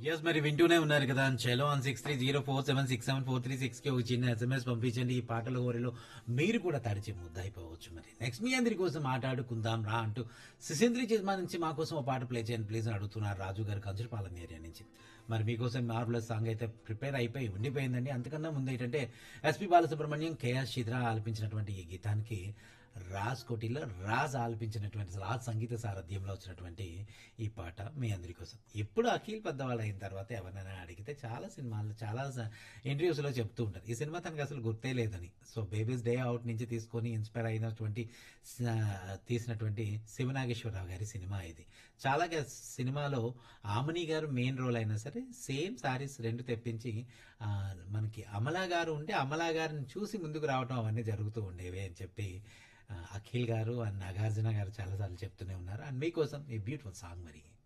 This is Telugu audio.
ఎస్ మరి వింటూనే ఉన్నారు కదా చలో one six three zero four seven six seven four three six కి ఒక చిన్న ఎస్ఎంఎస్ పంపించండి ఈ పాటల ఊరిలో మీరు కూడా తడిచి ముద్దయిపోవచ్చు మరి నెక్స్ట్ మీ అందరి కోసం మాట్లాడుకుందాం రా అంటూ సిసింద్రి చిజ్మా నుంచి మా కోసం ఒక పాట ప్లే చేయండి ప్లీజ్ అని అడుగుతున్నారు రాజు గారు కంచులపాలెం ఏరియా నుంచి మరి మీకోసం మార్బులస్ సాంగ్ అయితే ప్రిపేర్ అయిపోయి ఉండిపోయిందండి అంతకన్నా ముందు ఏంటంటే ఎస్పి బాలసుబ్రహ్మణ్యం కేఎస్ చిత్ర ఆలపించినటువంటి ఈ గీతానికి రాజ్ కోటిలో రాజ్ ఆలపించినటువంటి రాజ్ సంగీత సారథ్యంలో వచ్చినటువంటి ఈ పాట మీ అందరి కోసం ఎప్పుడు అఖిల్ పెద్దవాళ్ళు అయిన తర్వాత ఎవరైనా అడిగితే చాలా సినిమాలు చాలా ఇంటర్వ్యూస్లో చెప్తూ ఉంటారు ఈ సినిమా తనకు అసలు గుర్తే లేదని సో బేబీస్ డే అవుట్ నుంచి తీసుకొని ఇన్స్పైర్ అయినటువంటి స- తీసినటువంటి శివనాగేశ్వరరావు గారి సినిమా ఇది చాలా గా- సినిమాలో ఆమని గారు మెయిన్ రోల్ అయినా సరే సేమ్ సారీస్ రెండు తెప్పించి ఆ, మనకి అమలా గారు ఉంటే అమలా గారిని చూసి ముందుకు రావటం అవన్నీ జరుగుతూ ఉండేవి అని చెప్పి ఆ, అఖిల్ గారు అండ్ నాగార్జున గారు చాలాసార్లు చెప్తూనే ఉన్నారు అండ్ మీకోసం ఈ బ్యూటిఫుల్ సాంగ్ మరి